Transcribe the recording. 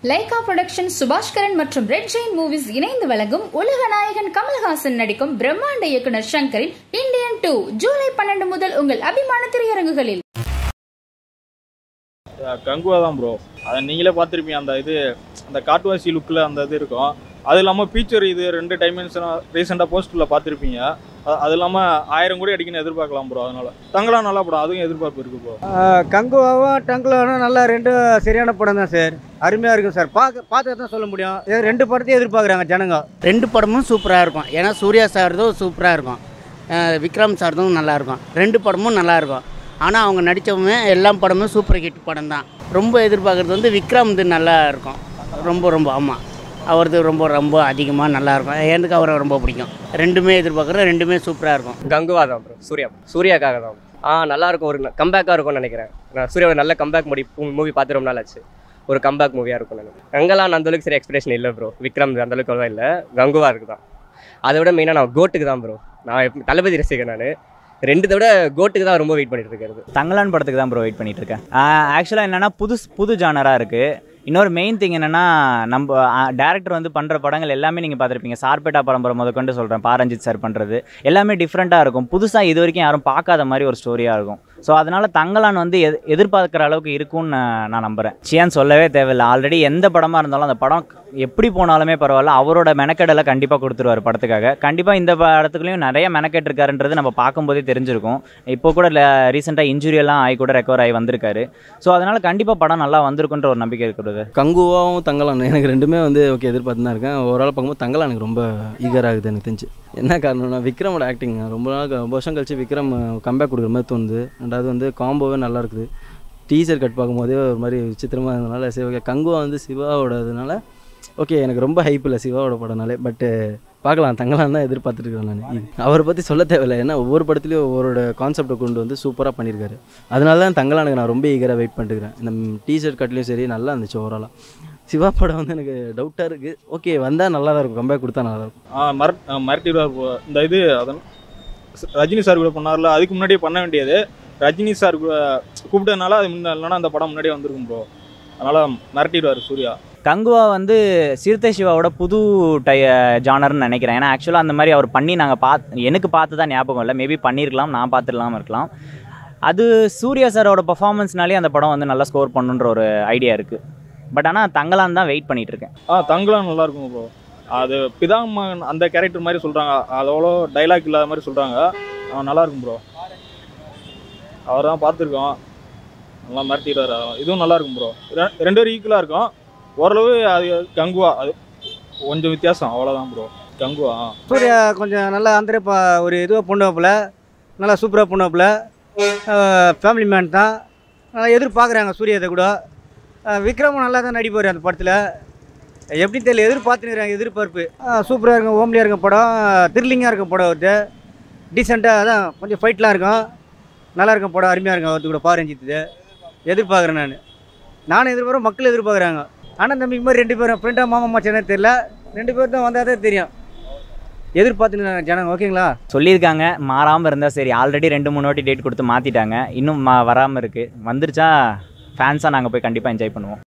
Lyca production Subaskaran மற்றும் red Jain movies இணைந்து வழங்கும் உலக நாயகன் கமல்ஹாசன் நடிக்கும் பிரம்மாண்ட இயக்குனர் சங்கரின் இந்தியன் டூ ஜூலை பன்னெண்டு முதல் உங்கள் அபிமான திரையரங்குகளில் கங்குவா தான் ப்ரோ அதை நீங்களே பார்த்துருப்பீங்க அந்த இது அந்த காட்டுவாசி லுக்கில் அந்த இது இருக்கும் அது இல்லாமல் ஃபீச்சர் இது ரெண்டு டைமென்ஷனாக ரீசெண்டாக போஸ்டரில் பார்த்துருப்பீங்க அ- அது இல்லாமல் ஆயிரம் கோடி அடிக்கணும் எதிர்பார்க்கலாம் ப்ரோ அதனால தங்கலாம் நல்லா படம் அதுவும் எதிர்பார்ப்பு இருக்கு ப்ரோ கங்குவாவும் டங்குலாவும் நல்லா ரெண்டும் சரியான படம் தான் சார் அருமையாக இருக்கும் சார் பார்க்க பார்த்து தான் சொல்ல முடியும் இது ரெண்டு படத்தையும் எதிர்பார்க்குறாங்க ஜனங்க ரெண்டு படமும் சூப்பராக இருக்கும் ஏன்னா சூர்யா சார்தும் சூப்பராக இருக்கும் அஹ் விக்ரம் சார்தும் நல்லா இருக்கும் ரெண்டு படமும் நல்லா இருக்கும் ஆனால் அவங்க நடித்தவங்க எல்லா படமும் சூப்பர் ஹிட் படம் தான் ரொம்ப எதிர்பார்க்குறது வந்து விக்ரம்து நல்லா இருக்கும் ரொம்ப ரொம்ப ஆமாம் அவரது ரொம்ப ரொம்ப அதிகமாக நல்லா இருக்கும் எனக்கு அவரை ரொம்ப பிடிக்கும் ரெண்டுமே எதிர்பார்க்குறேன் ரெண்டுமே சூப்பராக இருக்கும் கங்குவா தான் ப்ரோ சூர்யா சூர்யாக்காக தான் ஆ நல்லா இருக்கும் ஒரு கம்பேக்காக இருக்கும்னு நினைக்கிறேன் நான் சூர்யாவோட நல்ல கம்பேக் மூவி மூவி பார்த்து ரொம்ப நாள் ஆச்சு ஒரு கம்பேக் மூவியாக இருக்கும் நினைக்கிறேன் கங்கெல்லாம் அந்த அளவுக்கு சரி எக்ஸ்பிரேஷன் இல்லை ப்ரோ விக்ரம் அந்த அளவுக்கு அவ்வளோவா இல்லை கங்குவா இருக்கு தான் அதை விட மெயினாக நான் கோட்டுக்கு தான் ப்ரோ நான் எப்ப- தளபதி ரசிகன் நான் ரெண்டுத்தை விட கோட்டுக்கு தான் ரொம்ப வெயிட் பண்ணிட்டு இருக்கிறது தங்கலான் படத்துக்கு தான் ப்ரோ வெயிட் பண்ணிட்டு இருக்கேன் ஆக்சுவலாக என்னன்னா புது புது ஜானராக இருக்கு இன்னொரு மெயின் திங் என்னன்னா நம்ம டேரக்டர் வந்து பண்ணுற படங்கள் எல்லாமே நீங்கள் பார்த்துருப்பீங்க சார்பேட்டா பரம்பரை முதற்கொண்டு சொல்கிறேன் பாரஞ்சித் சார் பண்ணுறது எல்லாமே டிஃப்ரெண்ட்டாக இருக்கும் புதுசாக இது வரைக்கும் யாரும் பார்க்காத மாதிரி ஒரு ஸ்டோரியாக இருக்கும் ஸோ அதனால தங்கலான் வந்து எது எதிர்பார்க்குற அளவுக்கு இருக்கும்னு நான் நான் நம்புகிறேன் சியான் சொல்லவே தேவையில்லை ஆல்ரெடி எந்த படமாக இருந்தாலும் அந்த படம் எப்படி போனாலுமே பரவாயில்ல அவரோட மெனக்கெடலை கண்டிப்பாக கொடுத்துருவார் படத்துக்காக கண்டிப்பாக இந்த படத்துக்குள்ளேயும் நிறைய மெனக்கெட் இருக்காருன்றது நம்ம பார்க்கும்போதே தெரிஞ்சிருக்கும் இப்போ கூட ரீசெண்டாக இன்ஜுரி எல்லாம் ஆகி கூட ரெக்கவர் ஆகி வந்திருக்காரு ஸோ அதனால கண்டிப்பாக படம் நல்லா வந்திருக்குன்ற ஒரு நம்பிக்கை இருக்கிறது கங்குவாவும் தங்கலான் எனக்கு ரெண்டுமே வந்து ஓகே எதிர்பார்த்து தான் இருக்கேன் ஓவரால் பார்க்கும்போது தங்கலான் எனக்கு ரொம்ப ஈகர் ஆகுது எனக்கு தெரிஞ்சு என்ன காரணம்னா விக்ரமோட ஆக்டிங் ரொம்ப நாள் ரொம்ப வருஷம் கழிச்சு விக்ரம் கம்பேக் கொடுக்குற மாதிரி தோணுது ரெண்டாவது வந்து காம்போவே நல்லா இருக்குது டீசர் கட் பார்க்கும்போதே ஒரு மாதிரி விசித்திரமாக இருந்தனால சரி ஓகே கங்குவா வந்து சிவாவோடதுனால ஓகே எனக்கு ரொம்ப ஹைப் இல்லை சிவாவோட படம்னாலே பட்டு பார்க்கலாம் தங்கலாம் தான் எதிர்பார்த்துருக்கேன் நான் அவரை பற்றி சொல்ல தேவையில்லை ஏன்னா ஒவ்வொரு படத்துலையும் ஒவ்வொரு கான்செப்டை கொண்டு வந்து சூப்பராக பண்ணியிருக்காரு அதனால தான் தங்கலானுக்கு நான் ரொம்ப ஈகராக வெயிட் பண்ணிட்டுருக்கேன் இந்த டீஷர்ட் கட்லேயும் சரி நல்லா இருந்துச்சு ஓவராலாக சிவா படம் வந்து எனக்கு டவுட்டாக இருக்குது ஓகே வந்தால் நல்லா தான் இருக்கும் கம்பேக் கொடுத்தா நல்லா இருக்கும் ஆ மர மிரட்டிடுவார் ப்ரோ இந்த இது அதான் ரஜினி சார் கூட பண்ணார்ல அதுக்கு முன்னாடியே பண்ண வேண்டியது ரஜினி சார் கூட கூப்பிட்டதுனால அது முன்ன இல்லைன்னா அந்த படம் முன்னாடியே வந்திருக்கும் ப்ரோ அதனால் மிரட்டிடுவார் சூர்யா கங்குவா வந்து சிறுத்தை சிவாவோட புது டை ஜானர்னு நினைக்கிறேன் ஏன்னா ஆக்சுவலாக அந்த மாதிரி அவர் பண்ணி நாங்கள் பாத் எனக்கு பார்த்து தான் ஞாபகம் இல்லை மேபி பண்ணியிருக்கலாம் நான் பார்த்துடலாம் இருக்கலாம் அது சூர்யா சாரோட பர்ஃபார்மன்ஸ்னாலே அந்த படம் வந்து நல்லா ஸ்கோர் பண்ணுன்ற ஒரு ஐடியா இருக்குது பட் ஆனால் தங்கலான் தான் வெயிட் பண்ணிட்டு இருக்கேன் ஆ தங்கலாம் நல்லா இருக்கும் ப்ரோ அது பிதாமகன் அந்த கேரக்டர் மாதிரி சொல்கிறாங்க அது அவ்வளோ டைலாக் இல்லாத மாதிரி சொல்கிறாங்க நல்லா இருக்கும் ப்ரோ அவர் தான் பார்த்துருக்கோம் நல்லா மிரட்டிடுவார் இதுவும் நல்லா இருக்கும் ப்ரோ ரெண்டு பேரும் ஈக்குவலாக இருக்கும் ஓரளவு அது கங்குவா அது கொஞ்சம் வித்தியாசம் அவ்வளோதான் ப்ரோ கங்குவா ஆ. சூர்யா கொஞ்சம் நல்லா அந்த பா ஒரு இதுவாக பண்ணுவாப்புல நல்லா சூப்பராக பண்ணுவாப்புல ஃபேமிலி மேன் தான் நல்லா எதிர்பார்க்குறாங்க சூர்யாதை கூட அஹ் விக்ரமும் நல்லா தான் நடிப்பார் அந்த படத்தில் எப்படி தெரியல எதிர்பார்த்துனுக்குறாங்க எதிர்பார்ப்பு சூப்பராக இருக்கும் ஓம்லியாக இருக்கும் படம் த்ரில்லிங்காக இருக்கும் படம் அவர்கிட்ட டீசெண்டாக அதான் கொஞ்சம் ஃபைட்லாம் இருக்கும் நல்லா இருக்கும் படம் அருமையாக இருக்கும் அவர்த்து கூட பாரஞ்சித்து எதிர்பார்க்குறேன் நான் நானும் எதிர்பார்க்குறேன் மக்கள் எதிர்பார்க்குறாங்க ஆனால் தம்பிக்கு மாதிரி ரெண்டு பேரும் ஃப்ரெண்டாக மாமா மச்சானே தெரியல ரெண்டு பேர் தான் வந்தால் தான் தெரியும் எதிர்பார்த்துன்னு ஜனங்க ஓகேங்களா சொல்லியிருக்காங்க மாறாமல் இருந்தால் சரி ஆல்ரெடி ரெண்டு மூணு வாட்டி டேட் கொடுத்து மாற்றிட்டாங்க இன்னும் மா வராமல் இருக்குது வந்துருச்சா ஃபேன்ஸாக நாங்கள் போய் கண்டிப்பாக என்ஜாய் பண்ணுவோம்